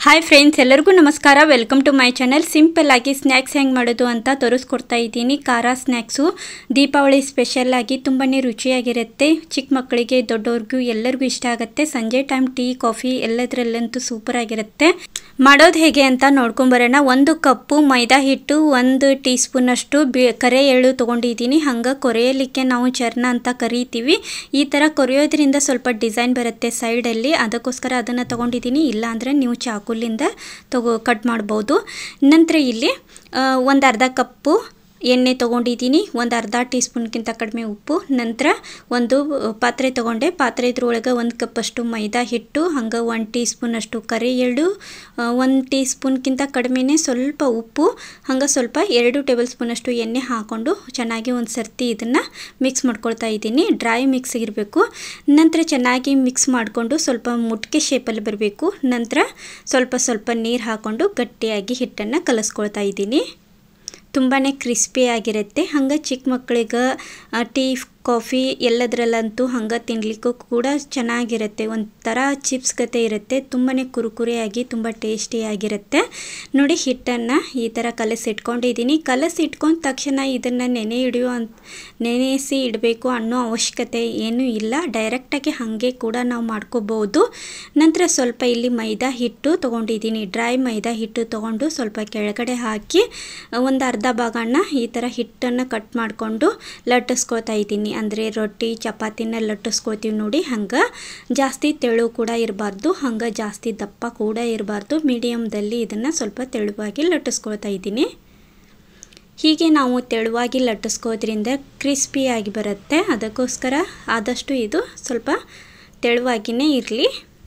hi friends ಎಲ್ಲರಿಗೂ ನಮಸ್ಕಾರ welcome to my channel simple ಆಗಿ ಸ್ನ್ಯಾಕ್ಸ್ ಹೆಂಗೆ ಮಾಡೋದು ಅಂತ ತೋರಿಸ್ಕೊಡ್ತಾ ಇದ್ದೀನಿ ಖಾರ ಸ್ನ್ಯಾಕ್ಸು ದೀಪಾವಳಿ ಸ್ಪೆಷಲ್ ಆಗಿ ತುಂಬಾ ರುಚಿಯಾಗಿರುತ್ತೆ ಚಿಕ್ಕ ಮಕ್ಕಳಿಗೆ ದೊಡ್ಡವ್ರಿಗೂ ಎಲ್ಲರಿಗೂ ಇಷ್ಟ ಆಗುತ್ತೆ ಸಂಜೆ ಟೈಮ್ ಟೀ ಕಾಫಿ ಎಲ್ಲದರಲ್ಲಂತೂ ಸೂಪರ್ ಆಗಿರುತ್ತೆ ಮಾಡೋದು ಹೇಗೆ ಅಂತ ನೋಡ್ಕೊಂಬರೋಣ ಒಂದು ಕಪ್ಪು ಮೈದಾ ಹಿಟ್ಟು ಒಂದು ಟೀ ಸ್ಪೂನಷ್ಟು ಬಿ ಕರೆ ಎಳ್ಳು ತೊಗೊಂಡಿದ್ದೀನಿ ಹಂಗೆ ಕೊರೆಯಲಿಕ್ಕೆ ನಾವು ಚರ್ನ ಅಂತ ಕರಿತೀವಿ ಈ ಥರ ಕೊರೆಯೋದ್ರಿಂದ ಸ್ವಲ್ಪ ಡಿಸೈನ್ ಬರುತ್ತೆ ಸೈಡಲ್ಲಿ ಅದಕ್ಕೋಸ್ಕರ ಅದನ್ನು ತೊಗೊಂಡಿದ್ದೀನಿ ಇಲ್ಲಾಂದರೆ ನೀವು ಚಾಕುಲಿಂದ ತಗೋ ಕಟ್ ಮಾಡ್ಬೋದು ನಂತರ ಇಲ್ಲಿ ಒಂದು ಅರ್ಧ ಕಪ್ಪು ಎಣ್ಣೆ ತೊಗೊಂಡಿದ್ದೀನಿ ಒಂದು ಅರ್ಧ ಟೀ ಸ್ಪೂನ್ಗಿಂತ ಕಡಿಮೆ ಉಪ್ಪು ನಂತರ ಒಂದು ಪಾತ್ರೆ ತೊಗೊಂಡೆ ಪಾತ್ರೆ ಇದ್ರೊಳಗೆ ಒಂದು ಕಪ್ಪಷ್ಟು ಮೈದಾ ಹಿಟ್ಟು ಹಂಗೆ ಒಂದು ಟೀ ಸ್ಪೂನಷ್ಟು ಕರಿ ಎಳ್ಳು ಒಂದು ಟೀ ಸ್ಪೂನ್ಗಿಂತ ಕಡಿಮೆನೇ ಸ್ವಲ್ಪ ಉಪ್ಪು ಹಂಗೆ ಸ್ವಲ್ಪ ಎರಡು ಟೇಬಲ್ ಸ್ಪೂನಷ್ಟು ಎಣ್ಣೆ ಹಾಕ್ಕೊಂಡು ಚೆನ್ನಾಗಿ ಒಂದು ಸರ್ತಿ ಇದನ್ನು ಮಿಕ್ಸ್ ಮಾಡ್ಕೊಳ್ತಾ ಇದ್ದೀನಿ ಡ್ರೈ ಮಿಕ್ಸ್ ಇರಬೇಕು ನಂತರ ಚೆನ್ನಾಗಿ ಮಿಕ್ಸ್ ಮಾಡಿಕೊಂಡು ಸ್ವಲ್ಪ ಮುಟ್ಕೆ ಶೇಪಲ್ಲಿ ಬರಬೇಕು ನಂತರ ಸ್ವಲ್ಪ ಸ್ವಲ್ಪ ನೀರು ಹಾಕ್ಕೊಂಡು ಗಟ್ಟಿಯಾಗಿ ಹಿಟ್ಟನ್ನು ಕಲಿಸ್ಕೊಳ್ತಾ ಇದ್ದೀನಿ ತುಂಬಾ ಕ್ರಿಸ್ಪಿಯಾಗಿರುತ್ತೆ ಹಂಗೆ ಚಿಕ್ಕ ಮಕ್ಕಳಿಗೆ ಟೀ ಕಾಫಿ ಎಲ್ಲದರಲ್ಲಂತೂ ಹಂಗೆ ತಿನ್ನಲಿಕ್ಕೂ ಕೂಡ ಚೆನ್ನಾಗಿರುತ್ತೆ ಒಂಥರ ಚಿಪ್ಸ್ ಗತೆ ಇರುತ್ತೆ ತುಂಬಾ ಕುರುಕುರಿಯಾಗಿ ತುಂಬ ಟೇಸ್ಟಿಯಾಗಿರುತ್ತೆ ನೋಡಿ ಹಿಟ್ಟನ್ನು ಈ ಥರ ಕಲಸಿ ಇಟ್ಕೊಂಡಿದ್ದೀನಿ ಕಲಸಿ ಇಟ್ಕೊಂಡ ತಕ್ಷಣ ಇದನ್ನು ನೆನೆ ಇಡಿಯೋ ಅಂತ ನೆನೆಸಿ ಇಡಬೇಕು ಅನ್ನೋ ಅವಶ್ಯಕತೆ ಏನೂ ಇಲ್ಲ ಡೈರೆಕ್ಟಾಗಿ ಹಾಗೆ ಕೂಡ ನಾವು ಮಾಡ್ಕೋಬೋದು ನಂತರ ಸ್ವಲ್ಪ ಇಲ್ಲಿ ಮೈದಾ ಹಿಟ್ಟು ತೊಗೊಂಡಿದ್ದೀನಿ ಡ್ರೈ ಮೈದಾ ಹಿಟ್ಟು ತೊಗೊಂಡು ಸ್ವಲ್ಪ ಕೆಳಗಡೆ ಹಾಕಿ ಒಂದು ಅರ್ಧ ಭಾಗನ ಈ ಥರ ಹಿಟ್ಟನ್ನು ಕಟ್ ಮಾಡಿಕೊಂಡು ಲಟ್ಟಿಸ್ಕೊಳ್ತಾ ಇದ್ದೀನಿ ಅಂದರೆ ರೊಟ್ಟಿ ಚಪಾತಿನ ಲಟ್ಟಿಸ್ಕೊಳ್ತೀವಿ ನೋಡಿ ಹಂಗೆ ಜಾಸ್ತಿ ತೆಳು ಕೂಡ ಇರಬಾರ್ದು ಹಂಗೆ ಜಾಸ್ತಿ ದಪ್ಪ ಕೂಡ ಇರಬಾರ್ದು ಮೀಡಿಯಮ್ದಲ್ಲಿ ಇದನ್ನು ಸ್ವಲ್ಪ ತೆಳುವಾಗಿ ಲಟ್ಟಿಸ್ಕೊಳ್ತಾ ಇದ್ದೀನಿ ಹೀಗೆ ನಾವು ತೆಳುವಾಗಿ ಲಟ್ಟಿಸ್ಕೋದ್ರಿಂದ ಕ್ರಿಸ್ಪಿಯಾಗಿ ಬರುತ್ತೆ ಅದಕ್ಕೋಸ್ಕರ ಆದಷ್ಟು ಇದು ಸ್ವಲ್ಪ ತೆಳುವಾಗಿಯೇ ಇರಲಿ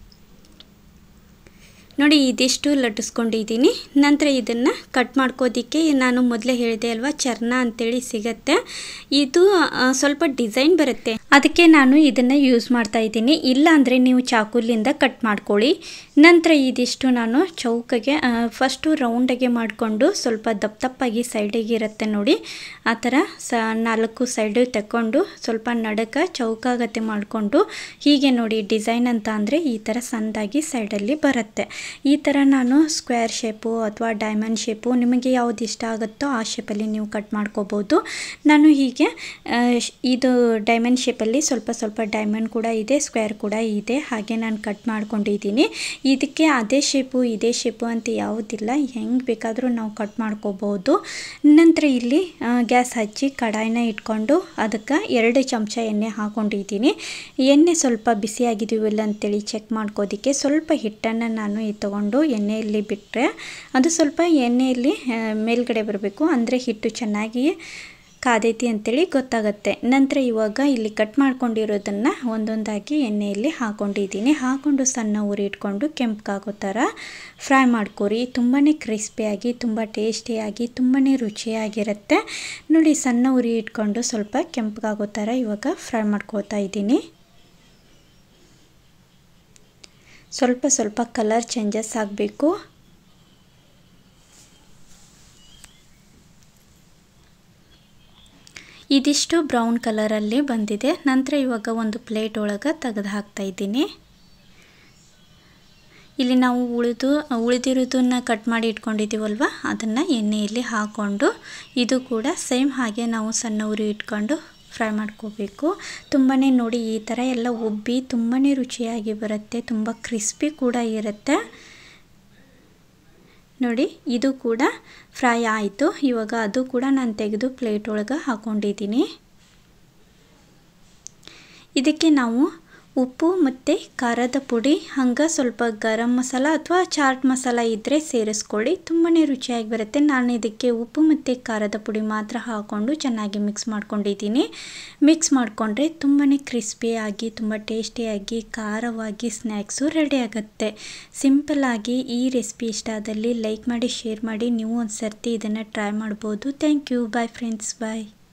ನೋಡಿ ಇದಿಷ್ಟು ಲಟ್ಟಿಸ್ಕೊಂಡಿದ್ದೀನಿ ನಂತರ ಇದನ್ನು ಕಟ್ ಮಾಡ್ಕೋದಿಕ್ಕೆ ನಾನು ಮೊದಲೇ ಹೇಳಿದೆ ಅಲ್ವಾ ಚರ್ನ ಅಂತೇಳಿ ಸಿಗತ್ತೆ ಇದು ಸ್ವಲ್ಪ ಡಿಸೈನ್ ಬರುತ್ತೆ ಅದಕ್ಕೆ ನಾನು ಇದನ್ನು ಯೂಸ್ ಮಾಡ್ತಾ ಇದ್ದೀನಿ ಇಲ್ಲಾಂದರೆ ನೀವು ಚಾಕುಲಿಂದ ಕಟ್ ಮಾಡ್ಕೊಳ್ಳಿ ನಂತರ ಇದಿಷ್ಟು ನಾನು ಚೌಕಗೆ ಫಸ್ಟು ರೌಂಡಗೆ ಮಾಡಿಕೊಂಡು ಸ್ವಲ್ಪ ದಪ್ಪ ದಪ್ಪಾಗಿ ಸೈಡಿಗೆ ಇರುತ್ತೆ ನೋಡಿ ಆ ಥರ ಸ ನಾಲ್ಕು ಸೈಡು ತಗೊಂಡು ಸ್ವಲ್ಪ ನಡಕ ಚೌಕಾಗತ್ತೆ ಮಾಡಿಕೊಂಡು ಹೀಗೆ ನೋಡಿ ಡಿಸೈನ್ ಅಂತ ಅಂದರೆ ಈ ಥರ ಸಣ್ಣದಾಗಿ ಸೈಡಲ್ಲಿ ಬರುತ್ತೆ ಈ ಥರ ನಾನು ಸ್ಕ್ವೇರ್ ಶೇಪು ಅಥವಾ ಡೈಮಂಡ್ ಶೇಪು ನಿಮಗೆ ಯಾವುದು ಇಷ್ಟ ಆಗುತ್ತೋ ಆ ಶೇಪಲ್ಲಿ ನೀವು ಕಟ್ ಮಾಡ್ಕೋಬೋದು ನಾನು ಹೀಗೆ ಇದು ಡೈಮಂಡ್ ಶೇಪಲ್ಲಿ ಸ್ವಲ್ಪ ಸ್ವಲ್ಪ ಡೈಮಂಡ್ ಕೂಡ ಇದೆ ಸ್ಕ್ವೇರ್ ಕೂಡ ಇದೆ ಹಾಗೆ ನಾನು ಕಟ್ ಮಾಡ್ಕೊಂಡಿದ್ದೀನಿ ಇದಕ್ಕೆ ಅದೇ ಶೇಪು ಇದೇ ಶೇಪು ಅಂತ ಯಾವುದಿಲ್ಲ ಹೆಂಗೆ ಬೇಕಾದರೂ ನಾವು ಕಟ್ ಮಾಡ್ಕೋಬೋದು ನಂತರ ಇಲ್ಲಿ ಗ್ಯಾಸ್ ಹಚ್ಚಿ ಕಡಾಯಿನ ಇಟ್ಕೊಂಡು ಅದಕ್ಕೆ ಎರಡು ಚಮಚ ಎಣ್ಣೆ ಹಾಕ್ಕೊಂಡಿದ್ದೀನಿ ಎಣ್ಣೆ ಸ್ವಲ್ಪ ಬಿಸಿಯಾಗಿದೀವಿಲ್ಲ ಅಂತೇಳಿ ಚೆಕ್ ಮಾಡ್ಕೋದಕ್ಕೆ ಸ್ವಲ್ಪ ಹಿಟ್ಟನ್ನು ನಾನು ಈ ತೊಗೊಂಡು ಎಣ್ಣೆಯಲ್ಲಿ ಬಿಟ್ಟರೆ ಅದು ಸ್ವಲ್ಪ ಎಣ್ಣೆಯಲ್ಲಿ ಮೇಲ್ಗಡೆ ಬರಬೇಕು ಅಂದರೆ ಹಿಟ್ಟು ಚೆನ್ನಾಗಿ ಕಾದೈತಿ ಅಂತೇಳಿ ಗೊತ್ತಾಗುತ್ತೆ ನಂತರ ಇವಾಗ ಇಲ್ಲಿ ಕಟ್ ಮಾಡ್ಕೊಂಡಿರೋದನ್ನು ಒಂದೊಂದಾಗಿ ಎಣ್ಣೆಯಲ್ಲಿ ಹಾಕ್ಕೊಂಡಿದ್ದೀನಿ ಹಾಕ್ಕೊಂಡು ಸಣ್ಣ ಉರಿ ಇಟ್ಕೊಂಡು ಕೆಂಪಗಾಗೋ ಥರ ಫ್ರೈ ಮಾಡ್ಕೊರಿ ತುಂಬಾ ಕ್ರಿಸ್ಪಿಯಾಗಿ ತುಂಬ ಟೇಸ್ಟಿಯಾಗಿ ತುಂಬಾ ರುಚಿಯಾಗಿರುತ್ತೆ ನೋಡಿ ಸಣ್ಣ ಉರಿ ಇಟ್ಕೊಂಡು ಸ್ವಲ್ಪ ಕೆಂಪಗಾಗೋ ಥರ ಇವಾಗ ಫ್ರೈ ಮಾಡ್ಕೋತಾ ಇದ್ದೀನಿ ಸ್ವಲ್ಪ ಸ್ವಲ್ಪ ಕಲರ್ ಚೇಂಜಸ್ ಆಗಬೇಕು ಇದಿಷ್ಟು ಬ್ರೌನ್ ಕಲರಲ್ಲಿ ಬಂದಿದೆ ನಂತರ ಇವಾಗ ಒಂದು ಪ್ಲೇಟ್ ಒಳಗೆ ತೆಗೆದು ಹಾಕ್ತಾ ಇದ್ದೀನಿ ಇಲ್ಲಿ ನಾವು ಉಳಿದು ಉಳಿದಿರೋದನ್ನ ಕಟ್ ಮಾಡಿ ಇಟ್ಕೊಂಡಿದ್ದೀವಲ್ವ ಅದನ್ನು ಎಣ್ಣೆಯಲ್ಲಿ ಹಾಕ್ಕೊಂಡು ಇದು ಕೂಡ ಸೇಮ್ ಹಾಗೆ ನಾವು ಸಣ್ಣ ಉರಿ ಇಟ್ಕೊಂಡು ಫ್ರೈ ಮಾಡ್ಕೋಬೇಕು ತುಂಬಾ ನೋಡಿ ಈ ಥರ ಎಲ್ಲ ಉಬ್ಬಿ ತುಂಬಾ ರುಚಿಯಾಗಿ ಬರುತ್ತೆ ತುಂಬ ಕ್ರಿಸ್ಪಿ ಕೂಡ ಇರುತ್ತೆ ನೋಡಿ ಇದು ಕೂಡ ಫ್ರೈ ಆಯಿತು ಇವಾಗ ಅದು ಕೂಡ ನಾನು ತೆಗೆದು ಪ್ಲೇಟ್ ಒಳಗೆ ಹಾಕ್ಕೊಂಡಿದ್ದೀನಿ ಇದಕ್ಕೆ ನಾವು ಉಪ್ಪು ಮತ್ತು ಖಾರದ ಪುಡಿ ಹಂಗೆ ಸ್ವಲ್ಪ ಗರಂ ಮಸಾಲ ಅಥವಾ ಚಾಟ್ ಮಸಾಲ ಇದ್ದರೆ ಸೇರಿಸ್ಕೊಳ್ಳಿ ತುಂಬಾ ರುಚಿಯಾಗಿ ಬರುತ್ತೆ ನಾನು ಇದಕ್ಕೆ ಉಪ್ಪು ಮತ್ತು ಖಾರದ ಪುಡಿ ಮಾತ್ರ ಹಾಕ್ಕೊಂಡು ಚೆನ್ನಾಗಿ ಮಿಕ್ಸ್ ಮಾಡ್ಕೊಂಡಿದ್ದೀನಿ ಮಿಕ್ಸ್ ಮಾಡಿಕೊಂಡ್ರೆ ತುಂಬಾ ಕ್ರಿಸ್ಪಿಯಾಗಿ ತುಂಬ ಟೇಸ್ಟಿಯಾಗಿ ಖಾರವಾಗಿ ಸ್ನ್ಯಾಕ್ಸು ರೆಡಿ ಆಗುತ್ತೆ ಸಿಂಪಲ್ಲಾಗಿ ಈ ರೆಸಿಪಿ ಇಷ್ಟ ಆದಲ್ಲಿ ಲೈಕ್ ಮಾಡಿ ಶೇರ್ ಮಾಡಿ ನೀವು ಒಂದು ಸರ್ತಿ ಇದನ್ನು ಟ್ರೈ ಮಾಡ್ಬೋದು thank you bye friends bye